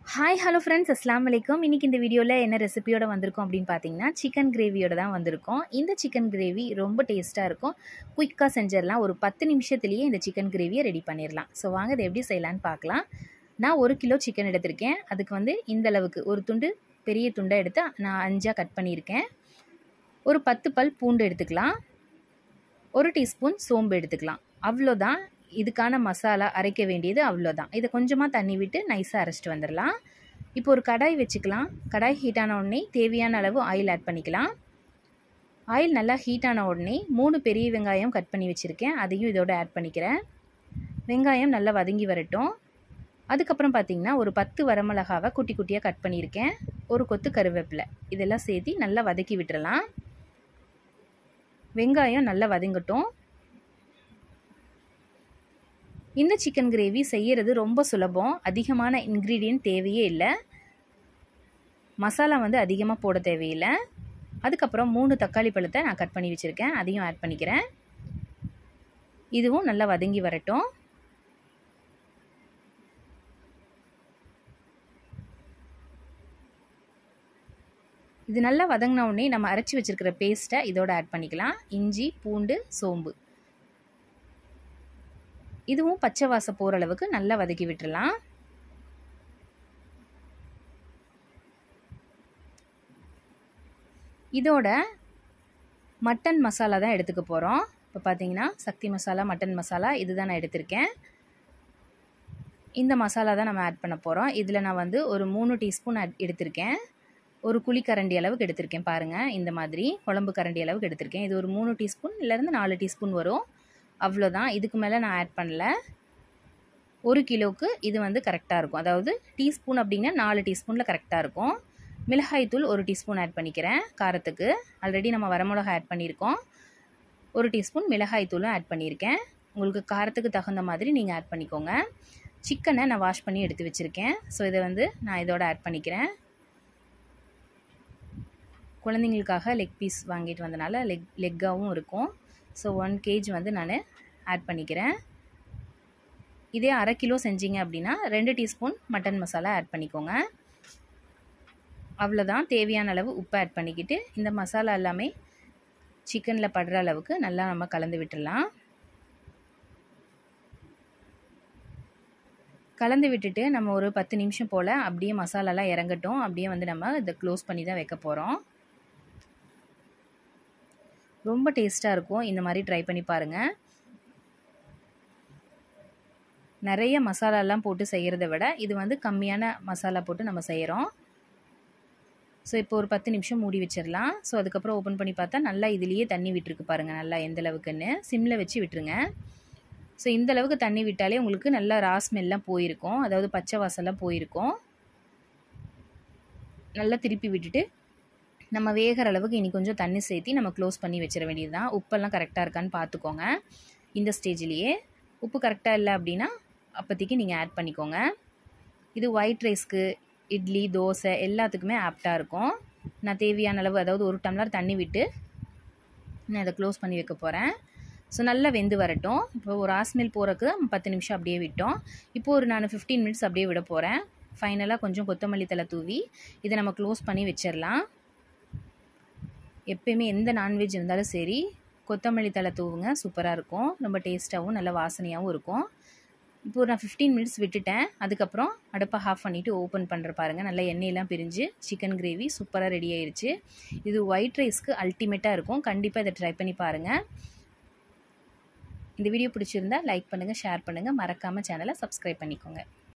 hi hello friends அஸ்லாம் வலைக்கம் இன்றைக்கி இந்த வீடியோவில் என்ன ரெசிபியோட வந்திருக்கோம் அப்படின்னு பார்த்தீங்கன்னா சிக்கன் கிரேவியோட தான் வந்திருக்கோம் இந்த சிக்கன் கிரேவி ரொம்ப டேஸ்ட்டாக இருக்கும் குயிக்காக செஞ்சிடலாம் ஒரு பத்து நிமிஷத்துலேயே இந்த சிக்கன் கிரேவியை ரெடி பண்ணிடலாம் ஸோ வாங்க இதை எப்படி செய்யலான்னு பார்க்கலாம் நான் ஒரு கிலோ சிக்கன் எடுத்திருக்கேன் அதுக்கு வந்து இந்த அளவுக்கு ஒரு துண்டு பெரிய துண்டை எடுத்து நான் அஞ்சாக கட் பண்ணியிருக்கேன் ஒரு பத்து பல் பூண்டு எடுத்துக்கலாம் ஒரு டீஸ்பூன் சோம்பு எடுத்துக்கலாம் அவ்வளோதான் இதுக்கான மசாலா அரைக்க வேண்டியது அவ்வளோதான் இதை கொஞ்சமாக தண்ணி விட்டு நைஸாக அரைச்சிட்டு வந்துடலாம் இப்போ ஒரு கடாய் வச்சுக்கலாம் கடாய் ஹீட் ஆன உடனே தேவையான அளவு ஆயில் ஆட் பண்ணிக்கலாம் ஆயில் நல்லா ஹீட் ஆன உடனே மூணு பெரிய வெங்காயம் கட் பண்ணி வச்சுருக்கேன் அதையும் இதோட ஆட் பண்ணிக்கிறேன் வெங்காயம் நல்லா வதங்கி வரட்டும் அதுக்கப்புறம் பார்த்திங்கன்னா ஒரு பத்து வரமிளகாவை குட்டி குட்டியாக கட் பண்ணியிருக்கேன் ஒரு கொத்து கருவேப்பிலை இதெல்லாம் சேர்த்து நல்லா வதக்கி விட்டுறலாம் வெங்காயம் நல்லா வதங்கட்டும் இந்த சிக்கன் கிரேவி செய்கிறது ரொம்ப சுலபம் அதிகமான இன்க்ரீடியன்ட் தேவையே இல்லை மசாலா வந்து அதிகமாக போட தேவையில்லை அதுக்கப்புறம் மூணு தக்காளி பழத்தை நான் கட் பண்ணி வச்சுருக்கேன் அதையும் ஆட் பண்ணிக்கிறேன் இதுவும் நல்லா வதங்கி வரட்டும் இது நல்லா வதங்கின உடனே நம்ம அரைச்சி வச்சுருக்கிற பேஸ்ட்டை இதோட ஆட் பண்ணிக்கலாம் இஞ்சி பூண்டு சோம்பு இதுவும் பச்சை வாசம் போகிற அளவுக்கு நல்லா வதக்கி விட்டுடலாம் இதோட மட்டன் மசாலா தான் எடுத்துக்க போகிறோம் இப்போ பார்த்தீங்கன்னா சக்தி மசாலா மட்டன் மசாலா இது தான் நான் எடுத்திருக்கேன் இந்த மசாலா தான் நம்ம ஆட் பண்ண போகிறோம் இதில் நான் வந்து ஒரு மூணு டீஸ்பூன் எடுத்திருக்கேன் ஒரு குழி கரண்டி அளவுக்கு எடுத்திருக்கேன் பாருங்கள் இந்த மாதிரி குழம்பு கரண்டி அளவுக்கு எடுத்திருக்கேன் இது ஒரு மூணு டீஸ்பூன் இல்லைருந்து நாலு டீஸ்பூன் வரும் அவ்வளோதான் இதுக்கு மேலே நான் ஆட் பண்ணல ஒரு கிலோவுக்கு இது வந்து கரெக்டாக இருக்கும் அதாவது டீஸ்பூன் அப்படின்னா நாலு டீஸ்பூனில் கரெக்டாக இருக்கும் மிளகாய்த்தூள் ஒரு டீஸ்பூன் ஆட் பண்ணிக்கிறேன் காரத்துக்கு ஆல்ரெடி நம்ம வரமிளகா ஆட் பண்ணியிருக்கோம் ஒரு டீஸ்பூன் மிளகாய்த்தூளும் ஆட் பண்ணியிருக்கேன் உங்களுக்கு காரத்துக்கு தகுந்த மாதிரி நீங்கள் ஆட் பண்ணிக்கோங்க சிக்கனை நான் வாஷ் பண்ணி எடுத்து வச்சுருக்கேன் ஸோ இதை வந்து நான் இதோட ஆட் பண்ணிக்கிறேன் குழந்தைங்களுக்காக லெக் பீஸ் வாங்கிட்டு வந்தனால லெக் லெக்காகவும் இருக்கும் ஸோ ஒன் கேஜ் வந்து நான் ஆட் பண்ணிக்கிறேன் இதே அரை கிலோ செஞ்சீங்க அப்படின்னா ரெண்டு டீஸ்பூன் மட்டன் மசாலா ஆட் பண்ணிக்கோங்க அவ்வளோதான் தேவையான அளவு உப்பு ஆட் பண்ணிக்கிட்டு இந்த மசாலா எல்லாமே சிக்கனில் படுற அளவுக்கு நல்லா நம்ம கலந்து விட்டுடலாம் கலந்து விட்டுட்டு நம்ம ஒரு பத்து நிமிஷம் போல் அப்படியே மசாலாலாம் இறங்கட்டும் அப்படியே வந்து நம்ம இதை க்ளோஸ் பண்ணி தான் வைக்க போகிறோம் ரொம்ப டேஸ்ட்டாக இருக்கும் இந்த மாதிரி ட்ரை பண்ணி பாருங்கள் நிறைய மசாலாலாம் போட்டு செய்கிறத விட இது வந்து கம்மியான மசாலா போட்டு நம்ம செய்கிறோம் ஸோ இப்போ ஒரு பத்து நிமிஷம் மூடி வச்சிடலாம் ஸோ அதுக்கப்புறம் ஓப்பன் பண்ணி பார்த்தா நல்லா இதுலேயே தண்ணி விட்டுருக்கு பாருங்கள் நல்லா எந்த அளவுக்குன்னு சிம்மில் வச்சு விட்டுருங்க ஸோ இந்த அளவுக்கு தண்ணி விட்டாலே உங்களுக்கு நல்லா ராஸ்மெல்லாம் போயிருக்கும் அதாவது பச்சை வாசல்லாம் போயிருக்கும் நல்லா திருப்பி விட்டுட்டு நம்ம வேகிற அளவுக்கு இனி கொஞ்சம் தண்ணி சேர்த்தி நம்ம க்ளோஸ் பண்ணி வச்சிட வேண்டியது தான் உப்பெல்லாம் கரெக்டாக இருக்கான்னு பார்த்துக்கோங்க இந்த ஸ்டேஜ்லேயே உப்பு கரெக்டாக இல்லை அப்படின்னா அப்போதைக்கு நீங்கள் ஆட் பண்ணிக்கோங்க இது ஒயிட் ரைஸ்க்கு இட்லி தோசை எல்லாத்துக்குமே ஆப்டாக இருக்கும் நான் தேவையான அளவு அதாவது ஒரு டம்ளர் தண்ணி விட்டு நான் இதை க்ளோஸ் பண்ணி வைக்க போகிறேன் ஸோ நல்லா வெந்து வரட்டும் இப்போ ஒரு ஆஸ்மெல் போகிறக்கு பத்து நிமிஷம் அப்படியே விட்டோம் இப்போது ஒரு நான் ஃபிஃப்டீன் மினிட்ஸ் அப்படியே விட போகிறேன் ஃபைனலாக கொஞ்சம் கொத்தமல்லி தலை தூவி இதை நம்ம க்ளோஸ் பண்ணி வச்சிடலாம் எப்பயுமே எந்த நான்வெஜ் இருந்தாலும் சரி கொத்தமல்லி தலை தூவுங்க சூப்பராக இருக்கும் ரொம்ப டேஸ்ட்டாகவும் நல்ல வாசனையாகவும் இருக்கும் இப்போ நான் ஃபிஃப்டீன் மினிட்ஸ் விட்டுட்டேன் அதுக்கப்புறம் அடுப்பை ஆஃப் பண்ணிவிட்டு ஓப்பன் பண்ணுற பாருங்கள் நல்லா எண்ணெயெல்லாம் பிரிஞ்சு சிக்கன் கிரேவி சூப்பராக ரெடி ஆயிடுச்சு இது ஒயிட் ரைஸ்க்கு அல்டிமேட்டாக இருக்கும் கண்டிப்பாக இதை ட்ரை பண்ணி பாருங்கள் இந்த வீடியோ பிடிச்சிருந்தா லைக் பண்ணுங்கள் ஷேர் பண்ணுங்கள் மறக்காமல் சேனலை சப்ஸ்கிரைப் பண்ணிக்கோங்க